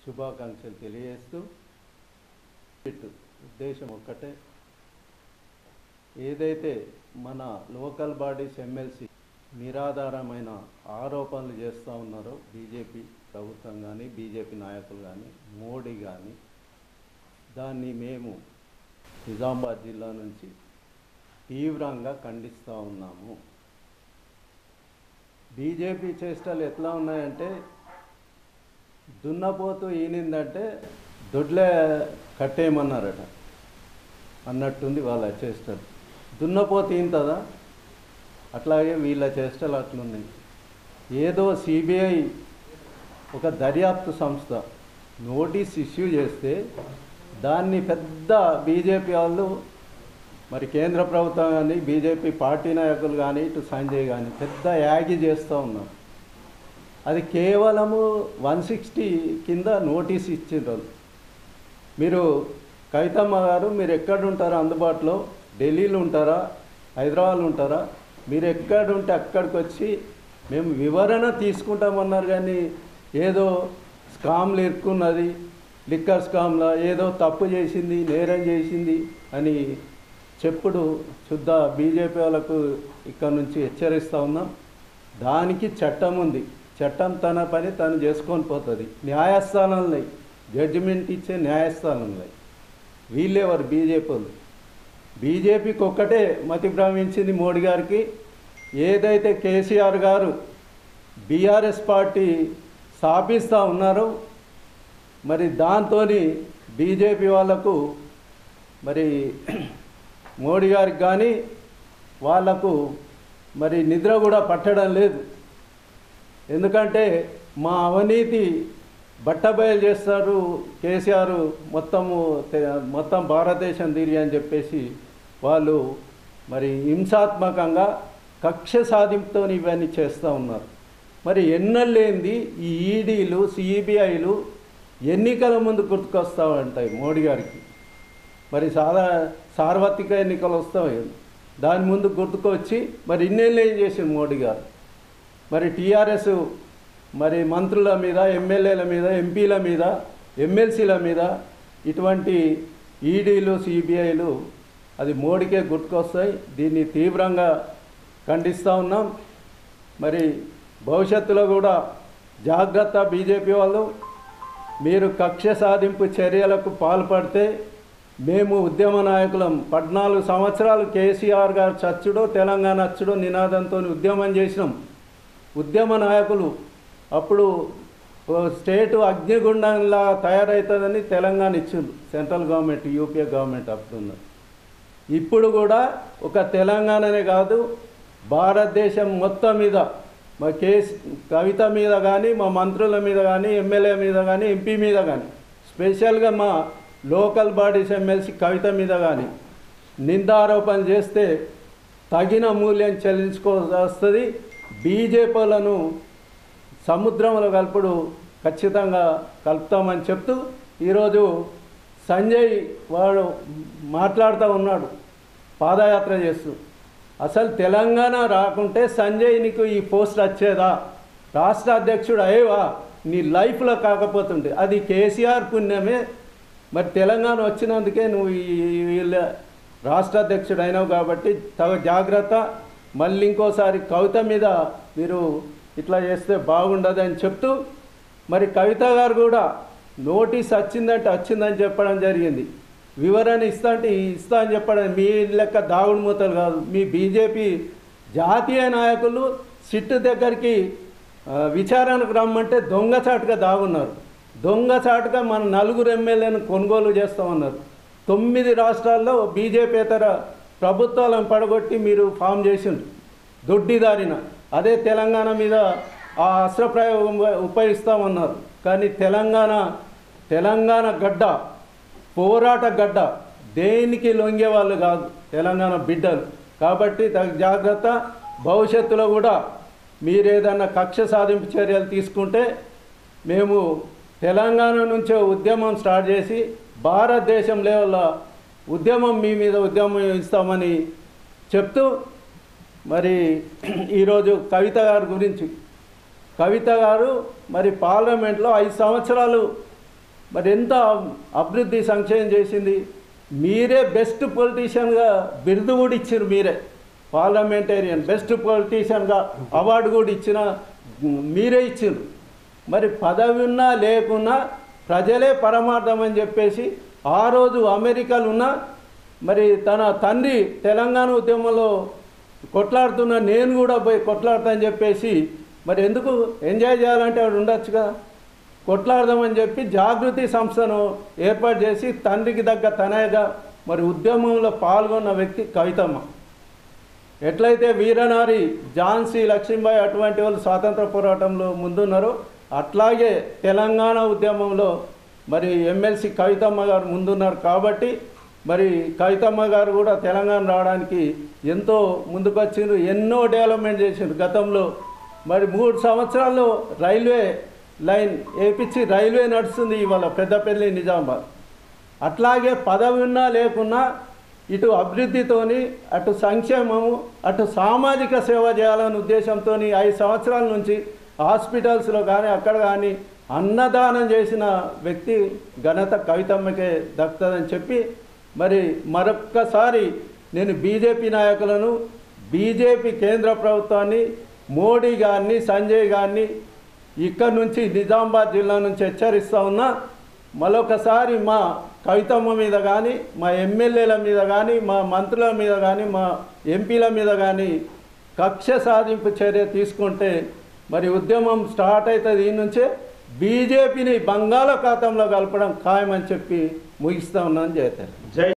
శుభాకాంక్షలు తెలియజేస్తూ ఇటు ఉద్దేశం ఒక్కటే ఏదైతే మన లోకల్ బాడీస్ ఎమ్మెల్సీ నిరాధారమైన ఆరోపణలు చేస్తూ ఉన్నారో బీజేపీ ప్రభుత్వం కానీ బీజేపీ నాయకులు కానీ మోడీ కానీ దాన్ని మేము నిజామాబాద్ జిల్లా నుంచి తీవ్రంగా ఖండిస్తూ ఉన్నాము బీజేపీ చేష్టలు ఎట్లా ఉన్నాయంటే దున్నపోతూ ఈనిందంటే దొడ్లే కట్టేయమన్నారట అన్నట్టుంది వాళ్ళ చేష్టలు దున్నపోతు ఈంతదా అట్లాగే వీళ్ళ చేష్టలు అట్లున్నాయి ఏదో సిబిఐ ఒక దర్యాప్తు సంస్థ నోటీస్ ఇష్యూ చేస్తే దాన్ని పెద్ద బీజేపీ వాళ్ళు మరి కేంద్ర ప్రభుత్వం కానీ బీజేపీ పార్టీ నాయకులు కానీ ఇటు సంజయ్ కానీ పెద్ద యాగి చేస్తూ ఉన్నారు అది కేవలము వన్ సిక్స్టీ కింద నోటీస్ ఇచ్చిండ్రు మీరు కవితమ్మ గారు మీరు ఎక్కడ ఉంటారా అందుబాటులో ఢిల్లీలో ఉంటారా హైదరాబాద్లో ఉంటారా మీరు ఎక్కడ ఉంటే అక్కడికి వచ్చి మేము వివరణ తీసుకుంటామన్నారు కానీ ఏదో స్కామ్లు ఇరుక్కున్నది లిక్కర్ స్కామ్లా ఏదో తప్పు చేసింది నేరం చేసింది అని చెప్పుడు శుద్ధ బీజేపీ వాళ్ళకు ఇక్కడ నుంచి హెచ్చరిస్తూ ఉన్నాం దానికి చట్టం ఉంది చట్టం తన పని తను చేసుకొని పోతుంది న్యాయస్థానంలో జడ్జిమెంట్ ఇచ్చే న్యాయస్థానంలో వీళ్ళెవరు బీజేపీ వాళ్ళు బీజేపీకి ఒక్కటే మతి భ్రమించింది మోడీ గారికి ఏదైతే కేసీఆర్ గారు బీఆర్ఎస్ పార్టీ స్థాపిస్తూ ఉన్నారో మరి దాంతో బీజేపీ వాళ్లకు మరి మోడీ గారికి కానీ వాళ్లకు మరి నిద్ర కూడా పట్టడం లేదు ఎందుకంటే మా అవినీతి బట్టబయలు చేస్తారు కేసీఆర్ మొత్తము తె- మొత్తం భారతదేశం తిరిగి అని చెప్పేసి వాళ్ళు మరి హింసాత్మకంగా కక్ష సాధింపుతో ఇవన్నీ చేస్తూ ఉన్నారు మరి ఎన్నలేంది ఈ ఈడీలు సిబిఐలు ఎన్నికల ముందు గుర్తుకొస్తూ ఉంటాయి మోడీ గారికి మరి సాదా సార్వత్రిక ఎన్నికలు వస్తాయి దాని ముందు గుర్తుకొచ్చి మరి ఇన్నేళ్ళు ఏం చేసింది మోడీ గారు మరి టీఆర్ఎస్ మరి మంత్రుల మీద ఎమ్మెల్యేల మీద ఎంపీల మీద ఎమ్మెల్సీల మీద ఇటువంటి ఈడీలు సిబిఐలు అది మోడీకే గుర్తుకొస్తాయి దీన్ని తీవ్రంగా ఖండిస్తూ ఉన్నాం మరి భవిష్యత్తులో కూడా జాగ్రత్త బీజేపీ వాళ్ళు మీరు కక్ష సాధింపు చర్యలకు పాల్పడితే మేము ఉద్యమ నాయకులం పద్నాలుగు సంవత్సరాలు కేసీఆర్ గారు చచ్చుడో తెలంగాణ అచ్చుడో నినాదంతో ఉద్యమం చేసినాం ఉద్యమ నాయకులు అప్పుడు ఓ స్టేటు అగ్నిగుండంలా తయారవుతుందని తెలంగాణ ఇచ్చిండు సెంట్రల్ గవర్నమెంట్ యూపీఏ గవర్నమెంట్ అప్పుడు ఇప్పుడు కూడా ఒక తెలంగాణనే కాదు భారతదేశం మొత్తం మీద మా కేసు కవిత మీద కానీ మా మంత్రుల మీద కానీ ఎమ్మెల్యే మీద కానీ ఎంపీ మీద కానీ స్పెషల్గా మా లోకల్ బాడీస్ ఎమ్మెల్సీ కవిత మీద కానీ నిందారోపణ చేస్తే తగిన మూల్యం చెల్లించుకోవాల్సి వస్తుంది బీజేపీలను సముద్రంలో కలుపుడు ఖచ్చితంగా కలుపుతామని చెప్తూ ఈరోజు సంజయ్ వాడు మాట్లాడుతూ ఉన్నాడు పాదయాత్ర చేస్తూ అసలు తెలంగాణ రాకుంటే సంజయ్ నీకు ఈ పోస్ట్ వచ్చేదా రాష్ట్ర అధ్యక్షుడు అయ్యేవా నీ లైఫ్లో కాకపోతుండే అది కేసీఆర్ పుణ్యమే మరి తెలంగాణ వచ్చినందుకే నువ్వు ఈ వీళ్ళ రాష్ట్ర అధ్యక్షుడు అయినావు కాబట్టి తగ జాగ్రత్త మళ్ళీ ఇంకోసారి కవిత మీద మీరు ఇట్లా చేస్తే బాగుండదని చెప్తూ మరి కవిత గారు కూడా నోటీస్ వచ్చిందంటే వచ్చిందని చెప్పడం జరిగింది వివరణ ఇస్తా అంటే ఇస్తా అని చెప్పడం మీ లెక్క దాగుడు మూతలు కాదు మీ బీజేపీ జాతీయ నాయకులు సిట్టు దగ్గరికి ఆ, విచారణకు రమ్మంటే దొంగచాటుగా దాగున్నారు దొంగచాటుగా మన నలుగురు ఎమ్మెల్యేలను కొనుగోలు చేస్తామన్నారు తొమ్మిది రాష్ట్రాల్లో బీజేపీతర ప్రభుత్వాలను పడగొట్టి మీరు ఫామ్ చేసిండ్రు దొడ్డిదారిన అదే తెలంగాణ మీద ఆ అస్త్రప్రయోగం ఉపయోగిస్తామన్నారు కానీ తెలంగాణ తెలంగాణ గడ్డ పోరాట గడ్డ దేనికి లొంగే వాళ్ళు కాదు తెలంగాణ బిడ్డలు కాబట్టి తగు జాగ్రత్త భవిష్యత్తులో కూడా మీరేదన్నా కక్ష సాధింపు చర్యలు తీసుకుంటే మేము తెలంగాణ నుంచే ఉద్యమం స్టార్ట్ చేసి భారతదేశం లెవెల్లో ఉద్యమం మీ మీద ఉద్యమం ఇస్తామని చెప్తూ మరి ఈరోజు కవిత గారి గురించి కవిత గారు మరి పార్లమెంట్లో ఐదు సంవత్సరాలు మరి ఎంత అభివృద్ధి సంక్షేమం చేసింది మీరే బెస్ట్ పొలిటీషియన్గా బిరుదు కూడా ఇచ్చారు మీరే పార్లమెంటేరియన్ బెస్ట్ పొలిటీషియన్గా అవార్డు కూడా ఇచ్చిన మీరే ఇచ్చారు మరి పదవి ఉన్నా లేకున్నా ప్రజలే పరమార్థం అని చెప్పేసి ఆ రోజు అమెరికాలో ఉన్న మరి తన తండ్రి తెలంగాణ ఉద్యమంలో కొట్లాడుతున్న నేను కూడా పోయి కొట్లాడతా అని చెప్పేసి మరి ఎందుకు ఎంజాయ్ చేయాలంటే ఆవిడ ఉండొచ్చుగా కొట్లాడదామని చెప్పి జాగృతి సంస్థను ఏర్పాటు చేసి తండ్రికి దగ్గ తనయగా మరి ఉద్యమంలో పాల్గొన్న వ్యక్తి కవితమ్మ ఎట్లయితే వీరనారి ఝాన్సీ లక్ష్మీబాయి అటువంటి వాళ్ళు స్వాతంత్ర పోరాటంలో ముందున్నారో అట్లాగే తెలంగాణ ఉద్యమంలో మరి ఎమ్మెల్సీ కవితమ్మ గారు ముందున్నారు కాబట్టి మరి కవితమ్మ గారు కూడా తెలంగాణ రావడానికి ఎంతో ముందుకొచ్చిండ్రు ఎన్నో డెవలప్మెంట్ చేసిండ్రు గతంలో మరి మూడు సంవత్సరాల్లో రైల్వే లైన్ వేపించి రైల్వే నడుస్తుంది ఇవాళ పెద్దపల్లి నిజామాబాద్ అట్లాగే పదవి ఉన్నా లేకున్నా ఇటు అభివృద్ధితోని అటు సంక్షేమము అటు సామాజిక సేవ చేయాలనే ఉద్దేశంతో ఐదు సంవత్సరాల నుంచి హాస్పిటల్స్లో కానీ అక్కడ కానీ అన్నదానం చేసిన వ్యక్తి ఘనత కవితమ్మకే దక్కుతుందని చెప్పి మరి మరొక్కసారి నేను బీజేపీ నాయకులను బీజేపీ కేంద్ర ప్రభుత్వాన్ని మోడీ గారిని సంజయ్ గారిని ఇక్కడ నుంచి నిజామాబాద్ జిల్లా నుంచి హెచ్చరిస్తా ఉన్నా మరొకసారి మా కవితమ్మ మీద కానీ మా ఎమ్మెల్యేల మీద కానీ మా మంత్రుల మీద కానీ మా ఎంపీల మీద కానీ కక్ష సాధింపు చర్య తీసుకుంటే మరి ఉద్యమం స్టార్ట్ అవుతుంది ఈ నుంచే బీజేపీని బంగాళాఖాతంలో కలపడం ఖాయమని చెప్పి ముగిస్తా ఉన్నాను చేస్తారు జై